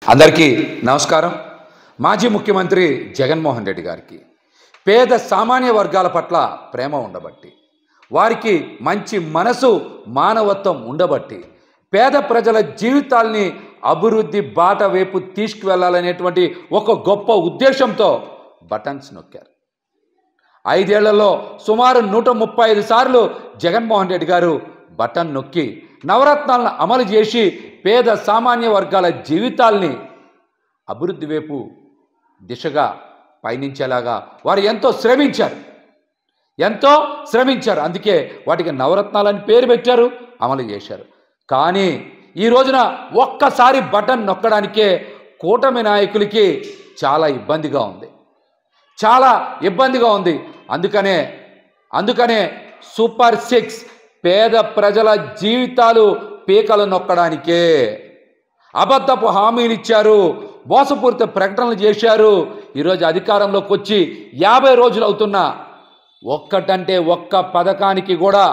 అందరికీ నమస్కారం మాజీ ముఖ్యమంత్రి జగన్మోహన్ రెడ్డి గారికి పేద సామాన్య వర్గాల పట్ల ప్రేమ ఉండబట్టి వారికి మంచి మనసు మానవత్వం ఉండబట్టి పేద ప్రజల జీవితాల్ని అభివృద్ధి బాట వైపు తీసుకువెళ్ళాలనేటువంటి ఒక గొప్ప ఉద్దేశంతో బటన్స్ నొక్కారు ఐదేళ్లలో సుమారు నూట ముప్పై ఐదు సార్లు జగన్మోహన్ రెడ్డి గారు బటన్ నొక్కి నవరత్నాలను అమలు చేసి పేద సామాన్య వర్గాల జీవితాల్ని అభివృద్ధి వైపు దిశగా పయనించేలాగా వారు ఎంతో శ్రమించారు ఎంతో శ్రమించారు అందుకే వాటికి నవరత్నాలని పేరు పెట్టారు అమలు చేశారు కానీ ఈ రోజున ఒక్కసారి బటన్ నొక్కడానికే కూటమి నాయకులకి చాలా ఇబ్బందిగా ఉంది చాలా ఇబ్బందిగా ఉంది అందుకనే అందుకనే సూపర్ సిక్స్ పేద ప్రజల జీవితాలు పీకలు నొక్కడానికే అబద్ధపు హామీలు ఇచ్చారు మోసపూరిత ప్రకటనలు చేశారు ఈరోజు అధికారంలోకి వచ్చి యాభై రోజులు అవుతున్నా ఒక్కటంటే ఒక్క పథకానికి కూడా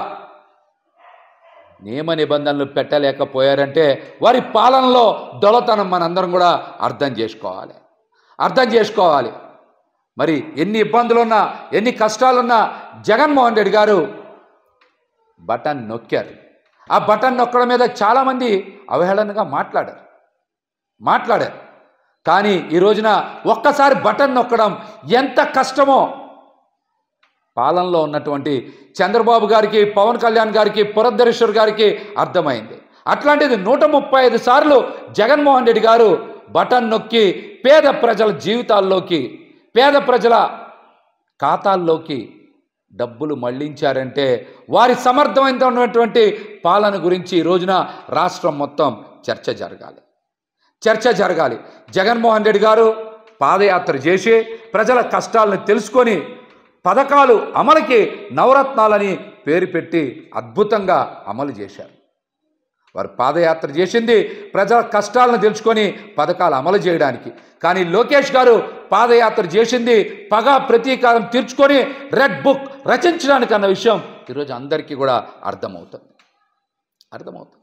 నియమ నిబంధనలు పెట్టలేకపోయారంటే వారి పాలనలో దొలతనం మనందరం కూడా అర్థం చేసుకోవాలి అర్థం చేసుకోవాలి మరి ఎన్ని ఇబ్బందులున్నా ఎన్ని కష్టాలున్నా జగన్మోహన్ రెడ్డి గారు బటన్ నొక్కారు ఆ బటన్ నొక్కడం మీద చాలామంది అవహేళనగా మాట్లాడారు మాట్లాడారు కానీ ఈ రోజున ఒక్కసారి బటన్ నొక్కడం ఎంత కష్టమో పాలనలో ఉన్నటువంటి చంద్రబాబు గారికి పవన్ కళ్యాణ్ గారికి పురంధరేశ్వర్ గారికి అర్థమైంది అట్లాంటిది నూట ముప్పై ఐదు సార్లు జగన్మోహన్ రెడ్డి గారు బటన్ నొక్కి పేద ప్రజల జీవితాల్లోకి పేద ప్రజల ఖాతాల్లోకి డబ్బులు మళ్లించారంటే వారి సమర్థవంతమైనటువంటి పాలన గురించి ఈ రోజున రాష్ట్రం మొత్తం చర్చ జరగాలి చర్చ జరగాలి జగన్మోహన్ రెడ్డి గారు పాదయాత్ర చేసి ప్రజల కష్టాలను తెలుసుకొని పథకాలు అమలుకి నవరత్నాలని పేరు పెట్టి అద్భుతంగా అమలు చేశారు వారు పాదయాత్ర చేసింది ప్రజల కష్టాలను తెలుసుకొని పథకాలు అమలు చేయడానికి కానీ లోకేష్ గారు పాదయాత్ర చేసింది పగ ప్రతీకారం తీర్చుకొని రెడ్ బుక్ రచించడానికి అన్న విషయం ఈరోజు అందరికీ కూడా అర్థమవుతుంది అర్థమవుతుంది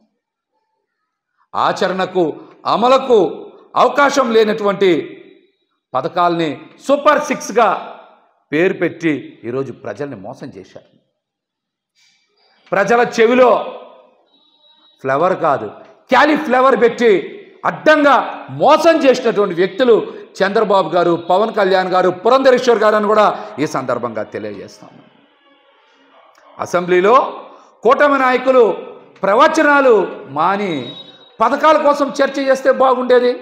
ఆచరణకు అమలుకు అవకాశం లేనటువంటి పథకాల్ని సూపర్ సిక్స్గా పేరు పెట్టి ఈరోజు ప్రజల్ని మోసం చేశారు ప్రజల చెవిలో ఫ్లవర్ కాదు క్యాలీఫ్లవర్ పెట్టి అడ్డంగా మోసం చేసినటువంటి వ్యక్తులు చంద్రబాబు గారు పవన్ కళ్యాణ్ గారు పురంధరేశ్వర్ గారు అని కూడా ఈ సందర్భంగా తెలియజేస్తాను అసెంబ్లీలో కూటమి నాయకులు ప్రవచనాలు మాని పథకాల కోసం చర్చ చేస్తే బాగుండేది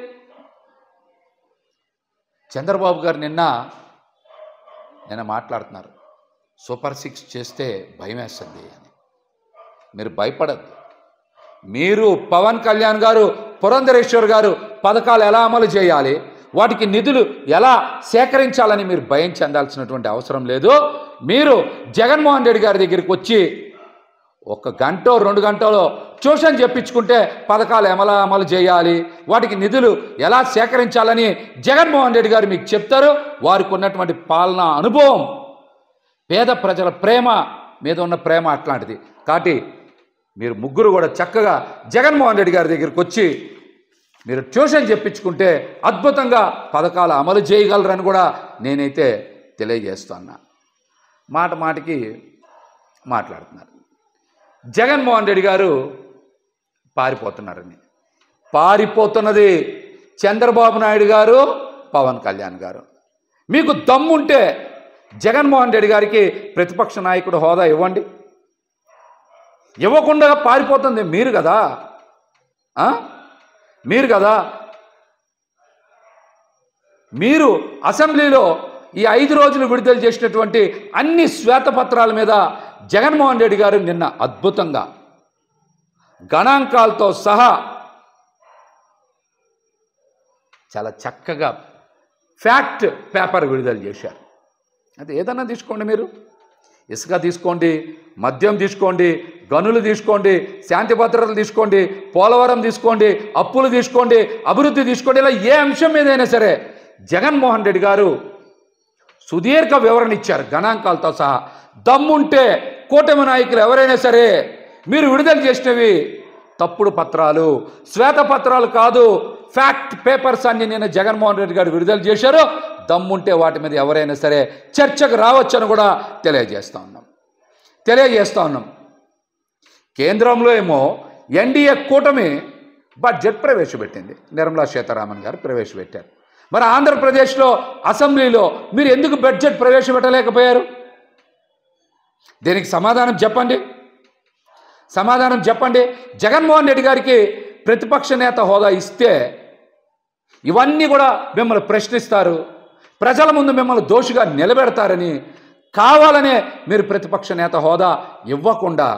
చంద్రబాబు గారు నిన్న నిన్న మాట్లాడుతున్నారు సూపర్ సిక్స్ చేస్తే భయం వేస్తుంది అని మీరు భయపడద్దు మీరు పవన్ కళ్యాణ్ గారు పురంధరేశ్వర్ గారు పథకాలు ఎలా అమలు చేయాలి వాటికి నిధులు ఎలా సేకరించాలని మీరు భయం చెందాల్సినటువంటి అవసరం లేదు మీరు జగన్మోహన్ రెడ్డి గారి దగ్గరికి వచ్చి ఒక గంట రెండు గంటలో ట్యూషన్ చెప్పించుకుంటే పథకాలు ఎలా అమలు చేయాలి వాటికి నిధులు ఎలా సేకరించాలని జగన్మోహన్ రెడ్డి గారు మీకు చెప్తారు వారికి ఉన్నటువంటి పాలనా అనుభవం పేద ప్రజల ప్రేమ మీద ఉన్న ప్రేమ అట్లాంటిది కాబట్టి మీరు ముగ్గురు కూడా చక్కగా జగన్మోహన్ రెడ్డి గారి దగ్గరికి వచ్చి మీరు ట్యూషన్ చెప్పించుకుంటే అద్భుతంగా పథకాలు అమలు చేయగలరని కూడా నేనైతే తెలియజేస్తున్నా మాట మాటకి మాట్లాడుతున్నారు జగన్మోహన్ రెడ్డి గారు పారిపోతున్నారని పారిపోతున్నది చంద్రబాబు నాయుడు గారు పవన్ కళ్యాణ్ గారు మీకు దమ్ముంటే జగన్మోహన్ రెడ్డి గారికి ప్రతిపక్ష నాయకుడు హోదా ఇవ్వండి ఇవ్వకుండా పారిపోతుంది మీరు కదా ఆ? మీరు కదా మీరు అసెంబ్లీలో ఈ ఐదు రోజులు విడుదల చేసినటువంటి అన్ని శ్వేతపత్రాల మీద జగన్మోహన్ రెడ్డి గారు నిన్న అద్భుతంగా గణాంకాలతో సహా చాలా చక్కగా ఫ్యాక్ట్ పేపర్ విడుదల చేశారు అది ఏదన్నా తీసుకోండి మీరు ఇసుక తీసుకోండి మద్యం తీసుకోండి గనులు తీసుకోండి శాంతి భద్రతలు తీసుకోండి పోలవరం తీసుకోండి అప్పులు తీసుకోండి అభివృద్ధి తీసుకోండి ఇలా ఏ అంశం మీదైనా సరే జగన్మోహన్ రెడ్డి గారు సుదీర్ఘ వివరణ ఇచ్చారు గణాంకాలతో సహా దమ్ముంటే కూటమి నాయకులు ఎవరైనా సరే మీరు విడుదల చేసినవి తప్పుడు పత్రాలు శ్వేతపత్రాలు కాదు ఫ్యాక్ట్ పేపర్స్ అన్ని నిన్న జగన్మోహన్ రెడ్డి గారు విడుదల చేశారు దమ్ముంటే వాటి మీద ఎవరైనా సరే చర్చకు రావచ్చని కూడా తెలియజేస్తా ఉన్నాం తెలియజేస్తా ఉన్నాం కేంద్రంలో ఏమో ఎన్డీఏ కూటమి బడ్జెట్ ప్రవేశపెట్టింది నిర్మలా సీతారామన్ గారు ప్రవేశపెట్టారు మరి ఆంధ్రప్రదేశ్లో అసెంబ్లీలో మీరు ఎందుకు బడ్జెట్ ప్రవేశపెట్టలేకపోయారు దీనికి సమాధానం చెప్పండి సమాధానం చెప్పండి జగన్మోహన్ రెడ్డి గారికి ప్రతిపక్ష నేత హోదా ఇస్తే ఇవన్నీ కూడా మిమ్మల్ని ప్రశ్నిస్తారు ప్రజల ముందు మిమ్మల్ని దోషిగా నిలబెడతారని కావాలనే మీరు ప్రతిపక్ష నేత హోదా ఇవ్వకుండా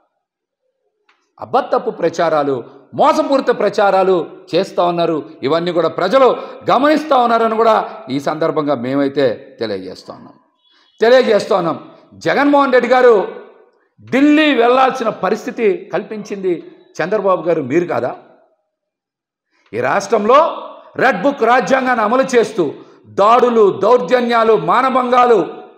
అబద్ధపు ప్రచారాలు మోసపూరిత ప్రచారాలు చేస్తూ ఉన్నారు ఇవన్నీ కూడా ప్రజలు గమనిస్తూ ఉన్నారని కూడా ఈ సందర్భంగా మేమైతే తెలియజేస్తూ ఉన్నాం తెలియజేస్తూ ఉన్నాం జగన్మోహన్ రెడ్డి గారు ఢిల్లీ వెళ్ళాల్సిన పరిస్థితి కల్పించింది చంద్రబాబు గారు మీరు కాదా ఈ రాష్ట్రంలో రెడ్ బుక్ రాజ్యాంగాన్ని అమలు చేస్తూ దాడులు దౌర్జన్యాలు మానభంగాలు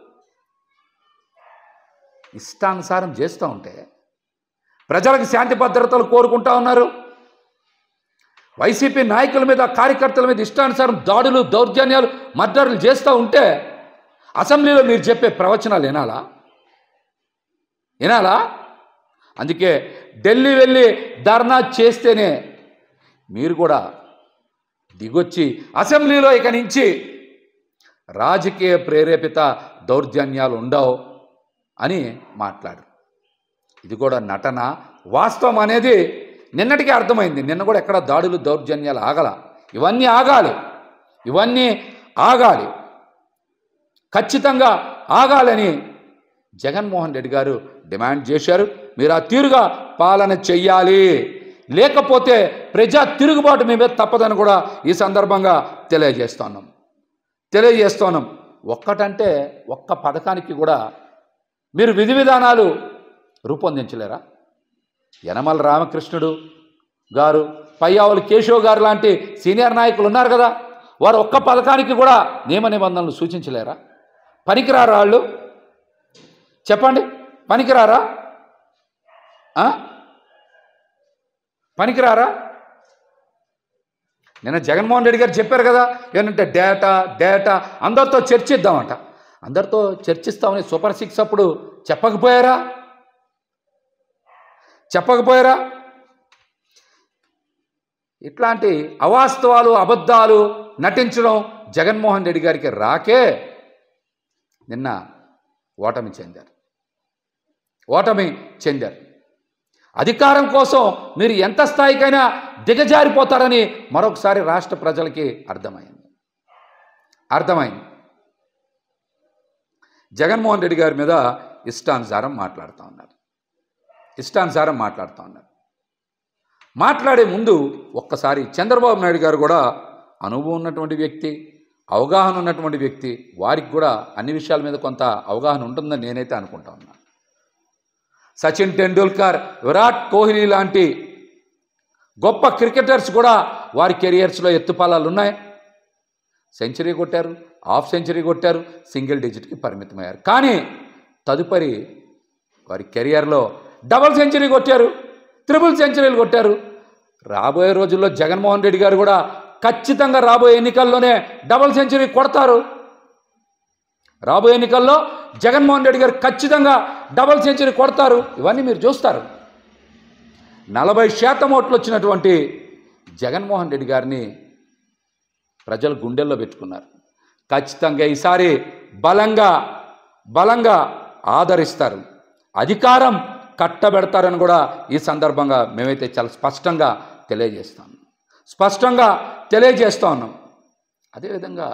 ఇష్టానుసారం చేస్తూ ఉంటే ప్రజలకు శాంతి భద్రతలు కోరుకుంటా ఉన్నారు వైసీపీ నాయకుల మీద కార్యకర్తల మీద ఇష్టానుసారం దాడులు దౌర్జన్యాలు మర్డర్లు చేస్తూ ఉంటే అసెంబ్లీలో మీరు చెప్పే ప్రవచనాలు వినాలా వినాలా అందుకే ఢిల్లీ వెళ్ళి ధర్నా చేస్తేనే మీరు కూడా దిగొచ్చి అసెంబ్లీలో ఇక నుంచి రాజకీయ ప్రేరేపిత దౌర్జన్యాలు ఉండవు అని మాట్లాడు ఇది కూడా నటన వాస్తవం అనేది నిన్నటికే అర్థమైంది నిన్న కూడా ఎక్కడ దాడులు దౌర్జన్యాలు ఆగల ఇవన్నీ ఆగాలి ఇవన్నీ ఆగాలి ఖచ్చితంగా ఆగాలని జగన్మోహన్ రెడ్డి గారు డిమాండ్ చేశారు మీరు ఆ తీరుగా పాలన చెయ్యాలి లేకపోతే ప్రజా తిరుగుబాటు మీ మీద తప్పదని కూడా ఈ సందర్భంగా తెలియజేస్తున్నాం తెలియజేస్తున్నాం ఒక్కటంటే ఒక్క పథకానికి కూడా మీరు విధి విధానాలు రూపొందించలేరా యనమల రామకృష్ణుడు గారు పయ్యావులు కేశవ్ గారు లాంటి సీనియర్ నాయకులు ఉన్నారు కదా వారు ఒక్క పథకానికి కూడా నియమ నిబంధనలు సూచించలేరా పనికిరారా వాళ్ళు చెప్పండి పనికిరారా ఆ? పనికిరారా నిన్న జగన్మోహన్ రెడ్డి గారు చెప్పారు కదా ఏంటంటే డేటా డేటా అందరితో చర్చిద్దామంట అందరితో చర్చిస్తామని సూపర్ సిక్స్ అప్పుడు చెప్పకపోయారా చెప్పకపోయారా ఇట్లాంటి అవాస్తవాలు అబద్ధాలు నటించడం జగన్మోహన్ రెడ్డి గారికి రాకే నిన్న ఓటమి చెందారు ఓటమి చెందారు అధికారం కోసం మీరు ఎంత స్థాయికైనా దిగజారిపోతారని మరొకసారి రాష్ట్ర ప్రజలకి అర్థమైంది అర్థమైంది జగన్మోహన్ రెడ్డి గారి మీద ఇష్టానుసారం మాట్లాడుతూ ఉన్నారు ఇష్టానుసారం మాట్లాడుతూ ఉన్నారు మాట్లాడే ముందు ఒక్కసారి చంద్రబాబు నాయుడు గారు కూడా అనుభవం ఉన్నటువంటి వ్యక్తి అవగాహన ఉన్నటువంటి వ్యక్తి వారికి కూడా అన్ని విషయాల మీద కొంత అవగాహన ఉంటుందని నేనైతే అనుకుంటా ఉన్నాను సచిన్ టెండూల్కర్ విరాట్ కోహ్లీ లాంటి గొప్ప క్రికెటర్స్ కూడా వారి కెరియర్స్లో ఎత్తుపాలాలు ఉన్నాయి సెంచరీ కొట్టారు హాఫ్ సెంచరీ కొట్టారు సింగిల్ డిజిట్కి పరిమితమయ్యారు కానీ తదుపరి వారి కెరియర్లో డబుల్ సెంచరీ కొట్టారు త్రిపుల్ సెంచరీలు కొట్టారు రాబోయే రోజుల్లో జగన్మోహన్ రెడ్డి గారు కూడా ఖచ్చితంగా రాబోయే ఎన్నికల్లోనే డబుల్ సెంచరీ కొడతారు రాబోయే ఎన్నికల్లో జగన్మోహన్ రెడ్డి గారు ఖచ్చితంగా డబుల్ సెంచరీ కొడతారు ఇవన్నీ మీరు చూస్తారు నలభై శాతం ఓట్లు వచ్చినటువంటి జగన్మోహన్ రెడ్డి గారిని ప్రజలు గుండెల్లో పెట్టుకున్నారు ఖచ్చితంగా ఈసారి బలంగా బలంగా ఆదరిస్తారు అధికారం కట్టబెడతారని కూడా ఈ సందర్భంగా మేమైతే చాలా స్పష్టంగా తెలియజేస్తాం స్పష్టంగా తెలియజేస్తా ఉన్నాం అదేవిధంగా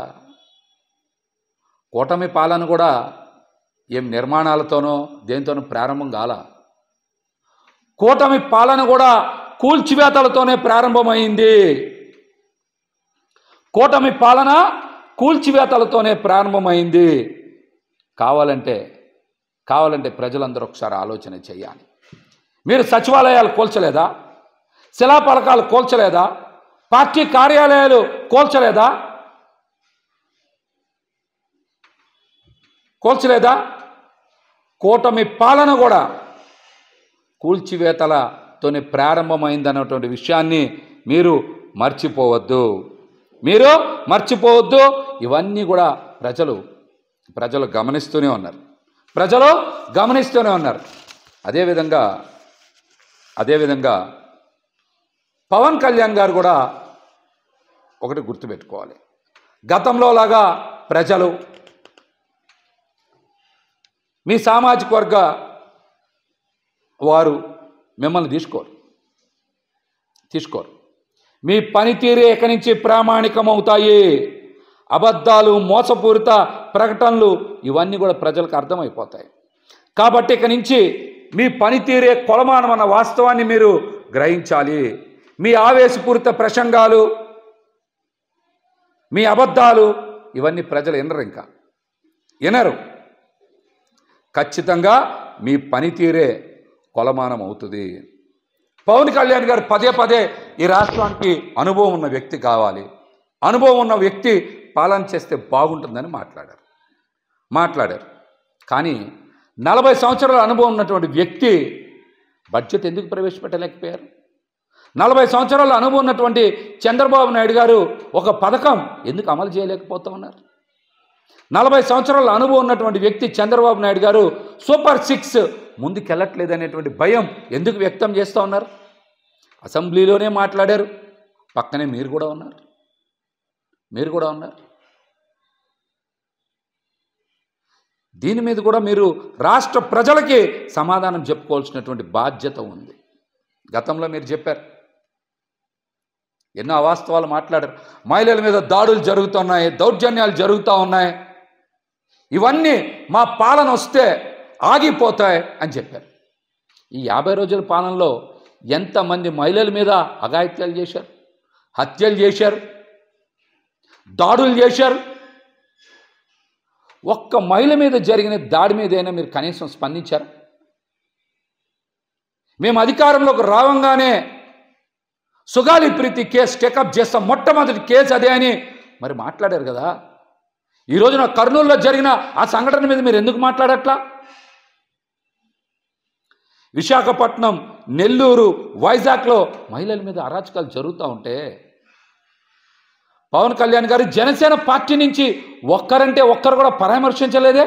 కూటమి పాలన కూడా ఏం నిర్మాణాలతోనో దేనితోనో ప్రారంభం కాల కూటమి పాలన కూడా కూల్చివేతలతోనే ప్రారంభమైంది కూటమి పాలన కూల్చివేతలతోనే ప్రారంభమైంది కావాలంటే కావాలంటే ప్రజలందరూ ఒకసారి ఆలోచన చేయాలి మీరు సచివాలయాలు కూల్చలేదా శిలాపలకాలు కూల్చలేదా పార్టీ కార్యాలయాలు కూల్చలేదా కూల్చలేదా కూటమి పాలన కూడా కూల్చివేతలతోనే ప్రారంభమైందన్నటువంటి విషయాన్ని మీరు మర్చిపోవద్దు మీరు మర్చిపోవద్దు ఇవన్నీ కూడా ప్రజలు ప్రజలు గమనిస్తూనే ఉన్నారు ప్రజలు గమనిస్తూనే ఉన్నారు అదేవిధంగా అదేవిధంగా పవన్ కళ్యాణ్ గారు కూడా ఒకటి గుర్తుపెట్టుకోవాలి గతంలో లాగా ప్రజలు మీ సామాజిక వర్గ వారు మిమ్మల్ని తీసుకోరు తీసుకోరు మీ పనితీరే ఇక్కడి నుంచి ప్రామాణికమవుతాయి అబద్ధాలు మోసపూరిత ప్రకటనలు ఇవన్నీ కూడా ప్రజలకు అర్థమైపోతాయి కాబట్టి ఇక నుంచి మీ పనితీరే కొలమానం అన్న వాస్తవాన్ని మీరు గ్రహించాలి మీ ఆవేశపూరిత ప్రసంగాలు మీ అబద్ధాలు ఇవన్నీ ప్రజలు వినరు ఇంకా వినరు ఖచ్చితంగా మీ పనితీరే కొలమానం అవుతుంది పవన్ కళ్యాణ్ గారు పదే పదే ఈ రాష్ట్రానికి అనుభవం ఉన్న వ్యక్తి కావాలి అనుభవం ఉన్న వ్యక్తి పాలన చేస్తే బాగుంటుందని మాట్లాడారు మాట్లాడారు కానీ నలభై సంవత్సరాల అనుభవం ఉన్నటువంటి వ్యక్తి బడ్జెట్ ఎందుకు ప్రవేశపెట్టలేకపోయారు నలభై సంవత్సరాల అనుభవం ఉన్నటువంటి చంద్రబాబు నాయుడు గారు ఒక పథకం ఎందుకు అమలు చేయలేకపోతా ఉన్నారు నలభై సంవత్సరాల అనుభవం ఉన్నటువంటి వ్యక్తి చంద్రబాబు నాయుడు గారు సూపర్ సిక్స్ ముందుకెళ్ళట్లేదు అనేటువంటి భయం ఎందుకు వ్యక్తం చేస్తూ ఉన్నారు అసెంబ్లీలోనే మాట్లాడారు పక్కనే మీరు కూడా ఉన్నారు మీరు కూడా ఉన్నారు దీని మీద కూడా మీరు రాష్ట్ర ప్రజలకి సమాధానం చెప్పుకోవాల్సినటువంటి బాధ్యత ఉంది గతంలో మీరు చెప్పారు ఎన్నో అవాస్తవాలు మాట్లాడారు మహిళల మీద దాడులు జరుగుతున్నాయి దౌర్జన్యాలు జరుగుతూ ఉన్నాయి ఇవన్నీ మా పాలన వస్తే ఆగిపోతాయి అని చెప్పారు ఈ యాభై రోజుల పాలనలో ఎంతమంది మహిళల మీద అఘాయిత్యాలు చేశారు హత్యలు చేశారు దాడులు చేశారు ఒక్క మహిళ మీద జరిగిన దాడి మీదైనా మీరు కనీసం స్పందించారు మేము అధికారంలోకి రావంగానే సుగాలి ప్రీతి కేసు టేకప్ చేస్తాం మొట్టమొదటి కేసు అదే అని మరి మాట్లాడారు కదా ఈ రోజున కర్నూలులో జరిగిన ఆ సంఘటన మీద మీరు ఎందుకు మాట్లాడట్లా విశాఖపట్నం నెల్లూరు వైజాగ్లో మహిళల మీద అరాచకాలు జరుగుతూ ఉంటే పవన్ కళ్యాణ్ గారు జనసేన పార్టీ నుంచి ఒక్కరంటే ఒక్కరు కూడా పరామర్శించలేదే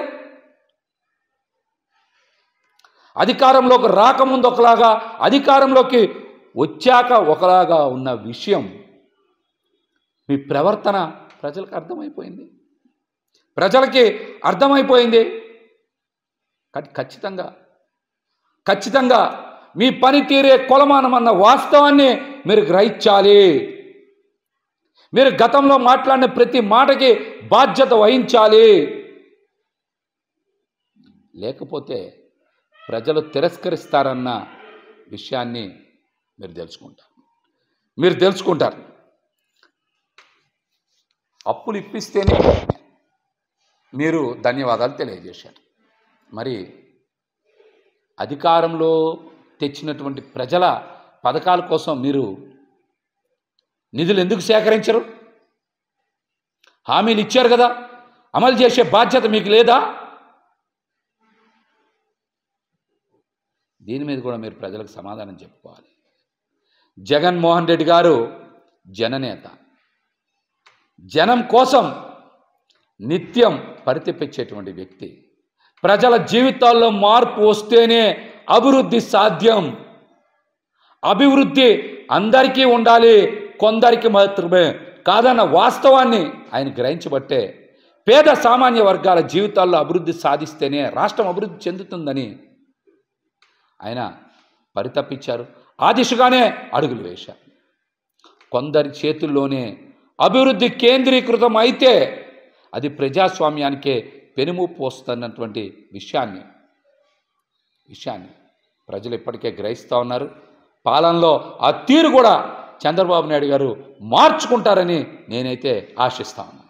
అధికారంలోకి రాకముందు ఒకలాగా అధికారంలోకి వచ్చాక ఒకలాగా ఉన్న విషయం మీ ప్రవర్తన ప్రజలకు అర్థమైపోయింది ప్రజలకి అర్థమైపోయింది కాబట్టి ఖచ్చితంగా ఖచ్చితంగా మీ పనితీరే కొలమానం అన్న వాస్తవాన్ని మీరు గ్రహించాలి మీరు గతంలో మాట్లాడిన ప్రతి మాటకి బాధ్యత వహించాలి లేకపోతే ప్రజలు తిరస్కరిస్తారన్న విషయాన్ని మీరు తెలుసుకుంటారు మీరు తెలుసుకుంటారు అప్పులు ఇప్పిస్తేనే మీరు ధన్యవాదాలు తెలియజేశారు మరి అధికారంలో తెచ్చినటువంటి ప్రజల పథకాల కోసం మీరు నిధులు ఎందుకు సేకరించరు హామీలు ఇచ్చారు కదా అమలు చేసే బాధ్యత మీకు లేదా దీని మీద కూడా మీరు ప్రజలకు సమాధానం చెప్పుకోవాలి జగన్మోహన్ రెడ్డి గారు జననేత జనం కోసం నిత్యం పరితెప్పించేటువంటి వ్యక్తి ప్రజల జీవితాల్లో మార్పు వస్తేనే అభివృద్ధి సాధ్యం అభివృద్ధి అందరికీ ఉండాలి కొందరికి మాత్రమే కాదన్న వాస్తవాన్ని ఆయన గ్రహించబట్టే పేద సామాన్య వర్గాల జీవితాల్లో అభివృద్ధి సాధిస్తేనే రాష్ట్రం అభివృద్ధి చెందుతుందని ఆయన పరితపించారు ఆ దిశగానే అడుగులు వేశారు కొందరి చేతుల్లోనే అభివృద్ధి కేంద్రీకృతం అయితే అది ప్రజాస్వామ్యానికే పెనుముప్పు వస్తున్నటువంటి విషయాన్ని విషయాన్ని ప్రజలు ఇప్పటికే గ్రహిస్తూ ఉన్నారు పాలనలో ఆ తీరు కూడా చంద్రబాబు నాయుడు గారు మార్చుకుంటారని నేనైతే ఆశిస్తా ఉన్నాను